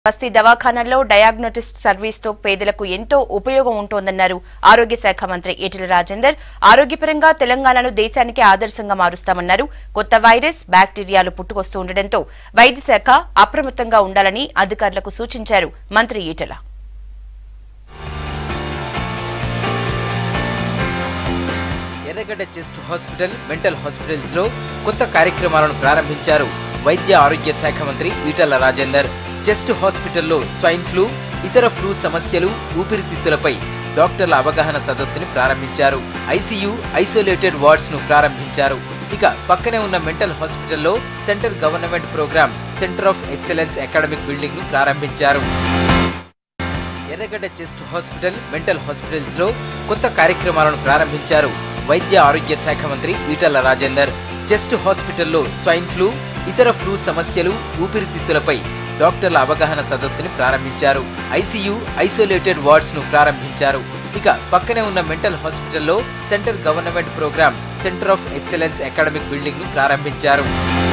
బస్తీ దవాఖానాల్లో డయాగ్నోటిస్ట్ సర్వీస్తో పేదలకు ఎంతో ఉపయోగం ఉంటోందన్నారు ఆరోగ్య శాఖ మంత్రి ఈటెల రాజేందర్ ఆరోగ్యపరంగా తెలంగాణను దేశానికి ఆదర్శంగా మారుస్తామన్నారు కొత్త వైరస్ బ్యాక్టీరియాలు పుట్టుకొస్తూ ఉండడంతో వైద్య శాఖ అప్రమత్తంగా ఉండాలని అధికారులకు సూచించారు మంత్రి ఈటెల ఎర్రగడ్డ చెస్ట్ హాస్పిటల్ మెంటల్ హాస్పిటల్స్ లో కొత్త కార్యక్రమాలను ప్రారంభించారు వైద్య ఆరోగ్య శాఖ మంత్రి ఈటల రాజేందర్ చెస్ట్ హాస్పిటల్లో స్వైన్ ఫ్లూ ఇతర ఫ్లూ సమస్యలు ఊపిరితిత్తులపై డాక్టర్ల అవగాహన సదస్సుని ప్రారంభించారు ఐసీయూ ఐసోలేటెడ్ వార్డ్స్ ను ప్రారంభించారు ఇక పక్కనే ఉన్న మెంటల్ హాస్పిటల్లో central government program centre of excellence academic building ను ప్రారంభించారు ఎర్రగడ్డ చెస్ట్ హాస్పిటల్ మెంటల్ హాస్పిటల్స్ లో కొత్త కార్యక్రమాలను ప్రారంభించారు వైద్య ఆరోగ్య శాఖ మంత్రి ఈటల రాజేందర్ చెస్ట్ హాస్పిటల్లో స్వైన్ ఫ్లూ ఇతర ఫ్లూ సమస్యలు ఊపిరితిత్తులపై డాక్టర్ల అవగాహన సదస్సుని ప్రారంభించారు ఐసీయూ ఐసోలేటెడ్ వార్డ్స్ ను ప్రారంభించారు ఇక పక్కనే ఉన్న మెంటల్ హాస్పిటల్లో central government program centre of excellence academic building ను ప్రారంభించారు